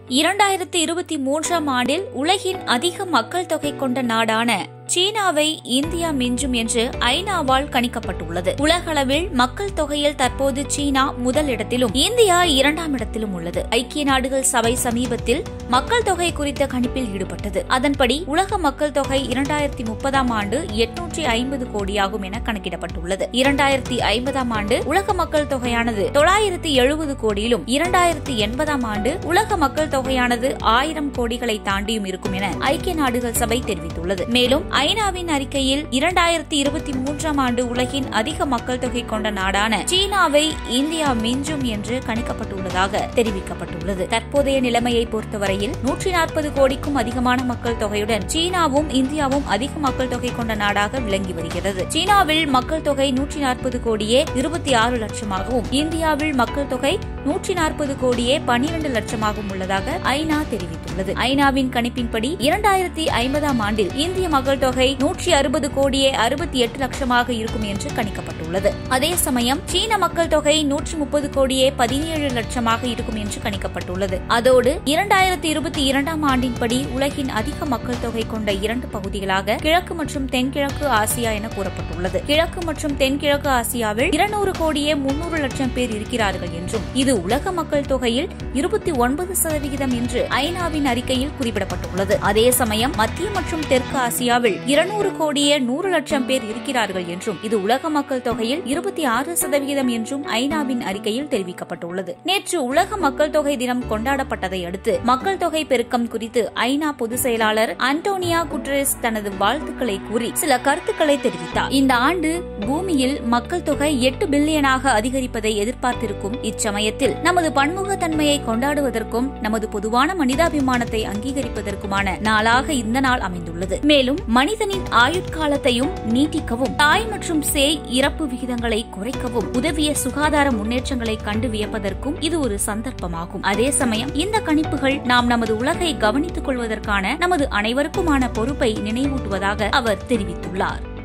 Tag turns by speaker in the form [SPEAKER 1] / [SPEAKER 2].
[SPEAKER 1] இரண்டாயிரத்தி இருபத்தி மூன்றாம் ஆண்டில் உலகின் அதிக மக்கள் தொகை கொண்ட நாடான சீனாவை இந்தியா மிஞ்சும் என்று ஐநாவால் கணிக்கப்பட்டுள்ளது உலகளவில் மக்கள் தொகையில் தற்போது சீனா முதல் இடத்திலும் இந்தியா இரண்டாம் இடத்திலும் உள்ளது ஐக்கிய நாடுகள் சபை சமீபத்தில் மக்கள் தொகை குறித்த கணிப்பில் ஈடுபட்டது அதன்படி உலக மக்கள் தொகை இரண்டாயிரத்தி முப்பதாம் ஆண்டு எட்நூற்றி ஐம்பது கோடியாகும் என கணக்கிடப்பட்டுள்ளது இரண்டாயிரத்தி ஐம்பதாம் ஆண்டு உலக மக்கள் தொகையானது தொள்ளாயிரத்தி எழுபது கோடியிலும் இரண்டாயிரத்தி எண்பதாம் ஆண்டு உலக மக்கள் தொகையானது ஆயிரம் கோடிகளை தாண்டியும் இருக்கும் என ஐக்கிய நாடுகள் சபை தெரிவித்துள்ளது மேலும் ஐநாவின் அறிக்கையில் இரண்டாயிரத்தி இருபத்தி மூன்றாம் ஆண்டு உலகின் அதிக மக்கள் தொகை கொண்ட நாடான சீனாவை இந்தியா மிஞ்சும் என்று கணிக்கப்பட்டுள்ளதாக தெரிவிக்கப்பட்டுள்ளது தற்போதைய நிலைமையை பொறுத்தவரையில் நூற்றி நாற்பது கோடிக்கும் அதிகமான மக்கள் தொகையுடன் சீனாவும் இந்தியாவும் அதிக மக்கள் தொகை கொண்ட நாடாக விளங்கி வருகிறது சீனாவில் மக்கள் தொகை நூற்றி நாற்பது கோடியே இருபத்தி ஆறு லட்சமாகவும் இந்தியாவில் மக்கள் தொகை நூற்றி நாற்பது கோடியே பனிரண்டு லட்சமாகவும் உள்ளதாக ஐநா தெரிவித்துள்ளது ஐநாவின் கணிப்பின்படி இரண்டாயிரத்தி ஐம்பதாம் ஆண்டில் இந்திய மக்கள் தொகை நூற்றி அறுபது கோடியே அறுபத்தி எட்டு லட்சமாக இருக்கும் என்று கணிக்கப்பட்டுள்ளது அதே சமயம் சீன மக்கள் தொகை நூற்றி முப்பது கோடியே பதினேழு லட்சமாக இருக்கும் என்று கணிக்கப்பட்டுள்ளது அதோடு இரண்டாயிரத்தி இருபத்தி இரண்டாம் ஆண்டின்படி உலகின் அதிக மக்கள் தொகை கொண்ட இரண்டு பகுதிகளாக கிழக்கு மற்றும் தென்கிழக்கு ஆசியா என கூறப்பட்டுள்ளது கிழக்கு மற்றும் தென்கிழக்கு ஆசியாவில் இருநூறு கோடியே முன்னூறு லட்சம் பேர் இருக்கிறார்கள் என்றும் இது உலக மக்கள் தொகையில் இருபத்தி ஒன்பது சதவிகிதம் என்று ஐநாவின் அறிக்கையில் குறிப்பிடப்பட்டுள்ளது அதே சமயம் மத்திய மற்றும் தெற்கு ஆசியாவில் இருநூறு கோடியே நூறு லட்சம் பேர் இருக்கிறார்கள் என்றும் இது உலக மக்கள் தொகையில் இருபத்தி ஆறு சதவிகிதம் என்றும் ஐநாவின் அறிக்கையில் தெரிவிக்கப்பட்டுள்ளது நேற்று உலக மக்கள் தொகை தினம் கொண்டாடப்பட்டதை அடுத்து மக்கள் தொகை பெருக்கம் குறித்து ஐநா பொதுச் செயலாளர் அன்டோனியா குட்ரேஸ் தனது வாழ்த்துக்களை கூறி சில கருத்துக்களை தெரிவித்தார் இந்த ஆண்டு பூமியில் மக்கள் தொகை எட்டு பில்லியனாக அதிகரிப்பதை எதிர்பார்த்திருக்கும் இச்சமயத்தில் நமது பன்முகத்தன்மையை கொண்டாடுவதற்கும் நமது பொதுவான மனிதாபிமானத்தை அங்கீகரிப்பதற்குமான நாளாக இந்த நாள் அமைந்துள்ளது மேலும் மனிதனின் ஆயுட்காலத்தையும் நீட்டிக்கவும் தாய் மற்றும் சேய் இறப்பு விகிதங்களை குறைக்கவும் உதவிய சுகாதார முன்னேற்றங்களை கண்டு வியப்பதற்கும் இது ஒரு சந்தர்ப்பமாகும் அதே சமயம் இந்த கணிப்புகள் நாம் நமது உலகை கவனித்துக் கொள்வதற்கான நமது அனைவருக்குமான பொறுப்பை நினைவூட்டுவதாக அவர் தெரிவித்துள்ளார்